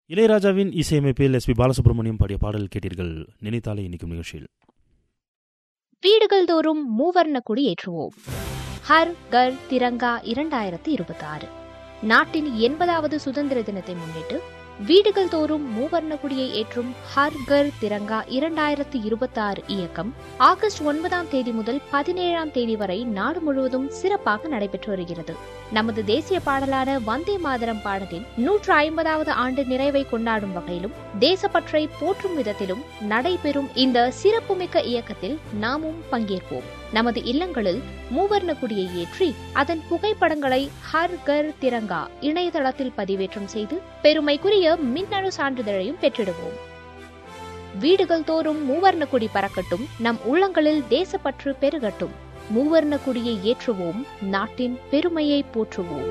இளையராஜாவின் இசையமைப்பில் S B Balasubramaniam பாடிய பாடல் கேட்டீர்கள் நினைத்தாலே இனிக்கும் நிகழ்ச்சியில் வீடுகள் தோறும் மூவர்ண கொடி ஏற்றுவோம் ஹர் கர் திரங்கா இரண்டாயிரத்தி இருபத்தி ஆறு நாட்டின் எண்பதாவது சுதந்திர தினத்தை முன்னிட்டு வீடுகள் தோறும் மூவர்ண கொடியை ஏற்றும் ஹர் கர் திரங்கா இரண்டாயிரத்தி இருபத்தி ஆறு இயக்கம் ஆகஸ்ட் ஒன்பதாம் தேதி முதல் பதினேழாம் தேதி வரை நாடு முழுவதும் சிறப்பாக நடைபெற்று வருகிறது நமது தேசிய பாடலான வந்தே மாதரம் பாடலின் நூற்று ஐம்பதாவது ஆண்டு நிறைவை கொண்டாடும் வகையிலும் தேசப்பற்றை போற்றும் விதத்திலும் நடைபெறும் இந்த சிறப்புமிக்க இயக்கத்தில் நாமும் பங்கேற்போம் நமது இல்லங்களில் மூவர்ண கொடியை ஏற்றி அதன் புகைப்படங்களை ஹர் கர் திரங்கா இணையதளத்தில் பதிவேற்றம் செய்து பெருமைக்குரிய மின்னணு சான்றிதழையும் பெற்றிடுவோம் வீடுகள் தோறும் மூவர்ண கொடி பறக்கட்டும் நம் உள்ளங்களில் தேசப்பற்று பெருகட்டும் மூவர்ண கொடியை ஏற்றுவோம் நாட்டின் பெருமையை போற்றுவோம்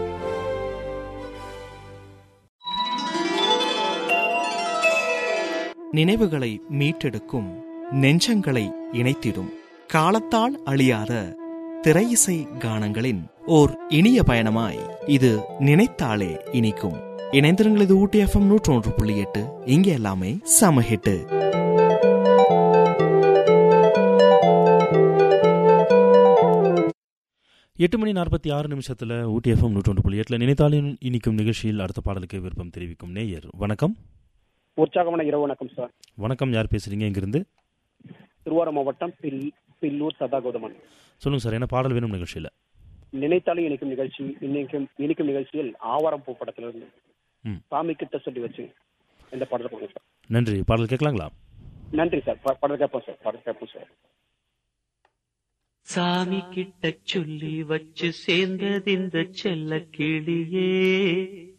நினைவுகளை மீட்டெடுக்கும் நெஞ்சங்களை இணைத்திடும் காலத்தால் அழியாத திரையிசை கானங்களின் ஓர் இனிய பயணமாய் இது நினைத்தாலே இனிக்கும் இணைந்திருங்கள் இது ஊட்டி எஃப்எம் நூற்றி ஒன்று புள்ளி எட்டு இங்கே எல்லாமே சமஹிட்டு எட்டு மணி நாற்பத்தி ஆறு நிமிஷத்தில் ஊட்டி எஃப்எம் நூற்றொன்று புள்ளி எட்டில் நினைத்தாலே இனிக்கும் நிகழ்ச்சியில் அடுத்த பாடலுக்கு விருப்பம் தெரிவிக்கும் நேயர் வணக்கம் உற்சாகமான இரவு வணக்கம் சார் வணக்கம் யார் பேசுறீங்க இங்கிருந்து திருவாரூர் மாவட்டம் பில் பில்லூர் சதா கௌதமன் சொல்லுங்க சார் என்ன பாடல் வேணும் நிகழ்ச்சியில் நினைத்தாலும் இனிக்கும் நிகழ்ச்சி இன்னைக்கும் இனிக்கும் நிகழ்ச்சியில் ஆவாரம் பூ படத்திலிருந்து ம். சாமி கிட்ட சொல்லி வச்சு இந்த படத்தை போடுங்க சார் நன்றி பாடல் கேட்கலாங்களா நன்றி சார் ப- படம் கேட்போம் சார் படம் கேட்போம் சார் சாமி கிட்ட சொல்லி வச்சு சேர்ந்தது இந்த செல்ல கிளியே